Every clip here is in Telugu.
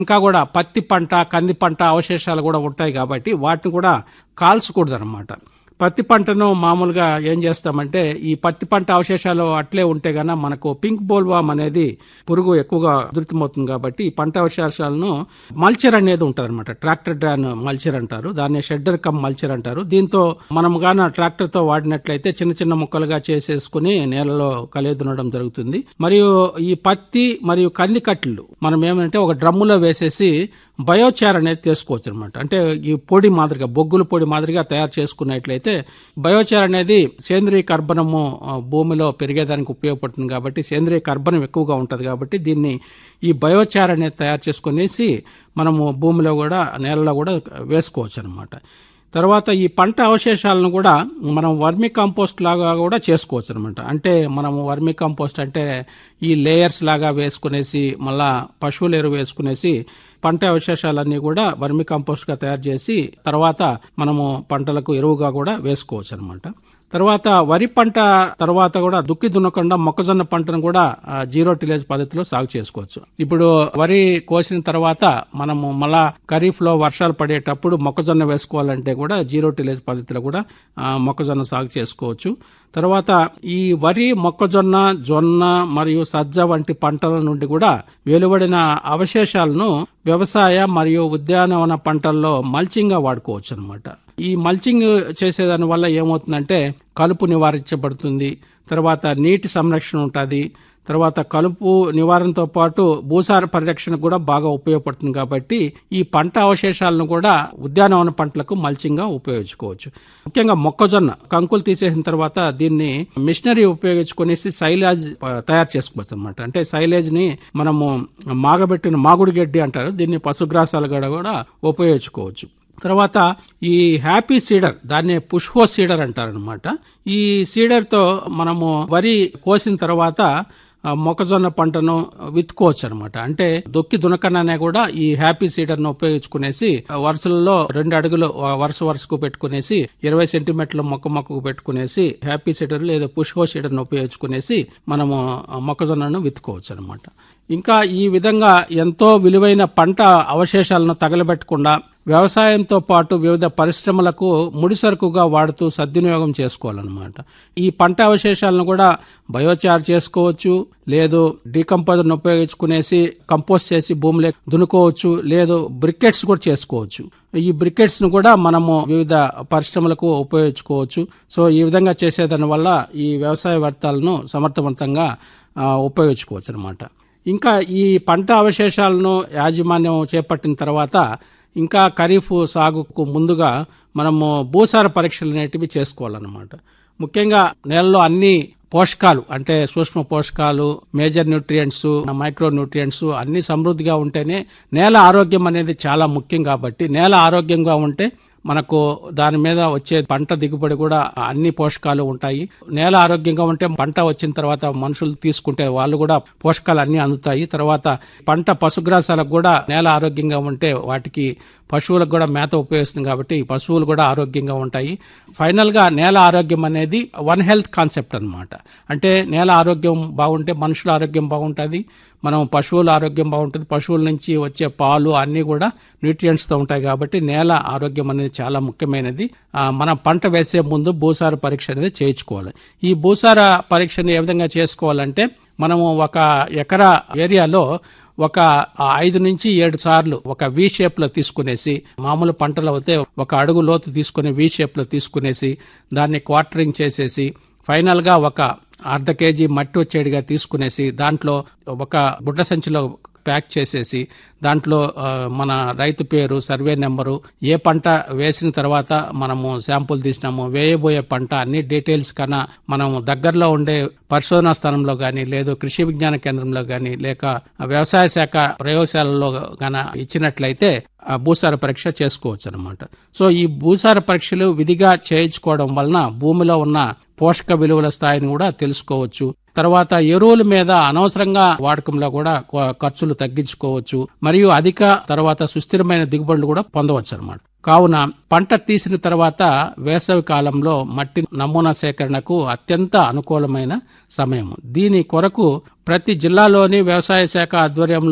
ఇంకా కూడా పత్తి పంట కంది పంట అవశేషాలు కూడా ఉంటాయి కాబట్టి వాటిని కూడా కాల్చకూడదు అనమాట పత్తి పంటను మామూలుగా ఏం చేస్తామంటే ఈ పత్తి పంట అవశేషాలు అట్లే ఉంటే గన మనకు పింక్ బోల్వామ్ అనేది పురుగు ఎక్కువగా ఉధృతమవుతుంది కాబట్టి ఈ పంట అవశేషాలను మల్చర్ అనేది ఉంటుంది అనమాట ట్రాక్టర్ డ్రాన్ మల్చర్ అంటారు దాన్ని షెడ్డర్ కమ్ మల్చర్ అంటారు దీంతో మనం గాన ట్రాక్టర్ తో వాడినట్లయితే చిన్న చిన్న ముక్కలుగా చేసేసుకుని నేలలో కలియదునడం జరుగుతుంది మరియు ఈ పత్తి మరియు కంది కట్టలు మనం ఏమంటే ఒక డ్రమ్ములో వేసేసి బయోచార్ అనేది తీసుకోవచ్చు అనమాట అంటే ఈ పొడి మాదిరిగా బొగ్గుల పొడి మాదిరిగా తయారు చేసుకున్నట్లయితే బయోచార్ అనేది సేంద్రియ కర్బనము ఆ, భూమిలో పెరిగేదానికి ఉపయోగపడుతుంది కాబట్టి సేంద్రియ కర్బనం ఎక్కువగా ఉంటుంది కాబట్టి దీన్ని ఈ బయోచార్ అనేది తయారు చేసుకునేసి మనము భూమిలో కూడా నేలలో కూడా వేసుకోవచ్చు అనమాట తర్వాత ఈ పంట అవశేషాలను కూడా మనం వర్మి కాంపోస్ట్ లాగా కూడా చేసుకోవచ్చు అనమాట అంటే మనం వర్మి కాంపోస్ట్ అంటే ఈ లేయర్స్ లాగా వేసుకునేసి మళ్ళా పశువుల ఎరువు వేసుకునేసి పంట అవశేషాలన్నీ కూడా వర్మి కాంపోస్ట్గా తయారు చేసి తర్వాత మనము పంటలకు ఎరువుగా కూడా వేసుకోవచ్చు అనమాట తర్వాత వరి పంట తర్వాత కూడా దుక్కి దున్నకుండా మొక్కజొన్న పంటను కూడా ఆ, జీరో టిలేజ్ పద్ధతిలో సాగు చేసుకోవచ్చు ఇప్పుడు వరి కోసిన తర్వాత మనము మళ్ళా ఖరీఫ్ లో వర్షాలు పడేటప్పుడు మొక్కజొన్న వేసుకోవాలంటే కూడా జీరో టిలేజ్ పద్ధతిలో కూడా ఆ, మొక్కజొన్న సాగు చేసుకోవచ్చు తర్వాత ఈ వరి మొక్కజొన్న జొన్న మరియు సజ్జ వంటి పంటల నుండి కూడా వెలువడిన అవశేషాలను వ్యవసాయ మరియు ఉద్యానవన పంటల్లో మల్చింగ్ గా వాడుకోవచ్చు అనమాట ఈ మల్చింగ్ చేసేదాని వల్ల ఏమవుతుందంటే కలుపు నివారించబడుతుంది తర్వాత నీటి సంరక్షణ ఉంటుంది తర్వాత కలుపు నివారణతో పాటు భూసార పరిరక్షణ కూడా బాగా ఉపయోగపడుతుంది కాబట్టి ఈ పంట అవశేషాలను కూడా ఉద్యానవన పంటలకు మల్చింగ్గా ఉపయోగించుకోవచ్చు ముఖ్యంగా మొక్కజొన్న కంకులు తీసేసిన తర్వాత దీన్ని మిషనరీ ఉపయోగించుకునేసి సైలేజ్ ఆ, తయారు చేసుకోవచ్చు అనమాట అంటే సైలేజ్ ని మనము మాగబెట్టిన మాగుడు గడ్డి అంటారు దీన్ని పశుగ్రాసాలుగా కూడా ఉపయోగించుకోవచ్చు తర్వాత ఈ హ్యాపీ సీడర్ దాన్ని పుష్పో సీడర్ అంటారనమాట ఈ సీడర్ తో మనము వరి కోసిన తర్వాత ఆ, మొక్కజొన్న పంటను విత్తుకోవచ్చు అనమాట అంటే దొక్కి దునకననే కూడా ఈ హ్యాపీ సీడర్ ను ఉపయోగించుకునేసి వరుసలలో రెండు అడుగులు ఆ, వరుస వరుసకు పెట్టుకునేసి ఇరవై సెంటీమీటర్ల మొక్క మొక్కకు పెట్టుకునేసి హ్యాపీ సీడర్ లేదా పుష్పో సీడర్ ను ఉపయోగించుకునేసి మనము ఆ, మొక్కజొన్నను విత్తుకోవచ్చు అనమాట ఇంకా ఈ విధంగా ఎంతో విలువైన పంట అవశేషాలను తగలబెట్టకుండా వ్యవసాయంతో పాటు వివిధ పరిశ్రమలకు ముడిసరుకుగా వాడుతూ సద్వినియోగం చేసుకోవాలన్నమాట ఈ పంట అవశేషాలను కూడా బయోచార్ చేసుకోవచ్చు లేదు డీకంపోజర్ను ఉపయోగించుకునేసి కంపోస్ట్ చేసి భూమిలో దున్నుకోవచ్చు లేదు బ్రికెట్స్ కూడా చేసుకోవచ్చు ఈ బ్రికెట్స్ ను కూడా మనము వివిధ పరిశ్రమలకు ఉపయోగించుకోవచ్చు సో ఈ విధంగా చేసేదాని వల్ల ఈ వ్యవసాయ వ్యర్థాలను సమర్థవంతంగా ఆ, ఉపయోగించుకోవచ్చు అనమాట ఇంకా ఈ పంట అవశేషాలను యాజమాన్యం చేపట్టిన తర్వాత ఇంకా ఖరీఫ్ సాగుకు ముందుగా మనము భూసార పరీక్షలు అనేటివి చేసుకోవాలన్నమాట ముఖ్యంగా నేలలో అన్ని పోషకాలు అంటే సూక్ష్మ పోషకాలు మేజర్ న్యూట్రియంట్స్ మైక్రో న్యూట్రియంట్స్ అన్ని సమృద్ధిగా ఉంటేనే నేల ఆరోగ్యం అనేది చాలా ముఖ్యం కాబట్టి నేల ఆరోగ్యంగా ఉంటే మనకు దాని మీద వచ్చే పంట దిగుబడి కూడా అన్ని పోషకాలు ఉంటాయి నేల ఆరోగ్యంగా ఉంటే పంట వచ్చిన తర్వాత మనుషులు తీసుకుంటే వాళ్ళు కూడా పోషకాలు అన్ని అందుతాయి తర్వాత పంట పశుగ్రాసాలకు కూడా నేల ఆరోగ్యంగా ఉంటే వాటికి పశువులకు కూడా మేత ఉపయోగిస్తుంది కాబట్టి ఈ పశువులు కూడా ఆరోగ్యంగా ఉంటాయి ఫైనల్ గా నేల ఆరోగ్యం అనేది వన్ హెల్త్ కాన్సెప్ట్ అన్నమాట అంటే నేల ఆరోగ్యం బాగుంటే మనుషుల ఆరోగ్యం బాగుంటుంది మనం పశువుల ఆరోగ్యం బాగుంటుంది పశువుల నుంచి వచ్చే పాలు అన్నీ కూడా న్యూట్రియంట్స్ తో ఉంటాయి కాబట్టి నేల ఆరోగ్యం అనేది చాలా ముఖ్యమైనది ఆ, మనం పంట వేసే ముందు భూసార పరీక్ష అనేది చేయించుకోవాలి ఈ భూసార పరీక్షను ఏ విధంగా చేసుకోవాలంటే మనము ఒక ఎకరా ఏరియాలో ఒక ఐదు నుంచి ఏడు సార్లు ఒక వి షేప్ లో తీసుకునేసి మామూలు పంటలు అయితే ఒక అడుగు లోతు తీసుకుని వి షేప్ లో తీసుకునేసి దాన్ని క్వార్టరింగ్ చేసేసి ఫైనల్ గా ఒక అర్ధ కేజీ మట్టి వచ్చేడిగా తీసుకునేసి దాంట్లో ఒక బుడ్డ సంచిలో ప్యాక్ చేసేసి దాంట్లో ఆ, మన రైతు పేరు సర్వే నెంబరు ఏ పంట వేసిన తర్వాత మనము శాంపుల్ తీసినాము వేయబోయే పంట అన్ని డీటెయిల్స్ కన్నా మనము దగ్గరలో ఉండే పరిశోధనా స్థానంలో కానీ లేదు కృషి విజ్ఞాన కేంద్రంలో కానీ లేక వ్యవసాయ శాఖ ప్రయోగశాలలో గాన ఇచ్చినట్లయితే ఆ భూసార పరీక్ష చేసుకోవచ్చు అనమాట సో ఈ భూసార పరీక్షలు విధిగా చేయించుకోవడం వలన భూమిలో ఉన్న పోషక విలువల స్థాయిని కూడా తెలుసుకోవచ్చు తర్వాత ఎరువుల మీద అనవసరంగా వాడకంలో కూడా కొ- ఖర్చులు తగ్గించుకోవచ్చు మరియు అధిక తర్వాత సుస్థిరమైన దిగుబడులు కూడా పొందవచ్చు అనమాట కావున పంట తీసిన తర్వాత వేసవి కాలంలో మట్టి నమూనా సేకరణకు అత్యంత అనుకూలమైన సమయం దీని కొరకు ప్రతి జిల్లాలోని వ్యవసాయ శాఖ ఆధ్వర్యంలో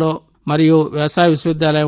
మరియు వ్యవసాయ విశ్వవిద్యాలయం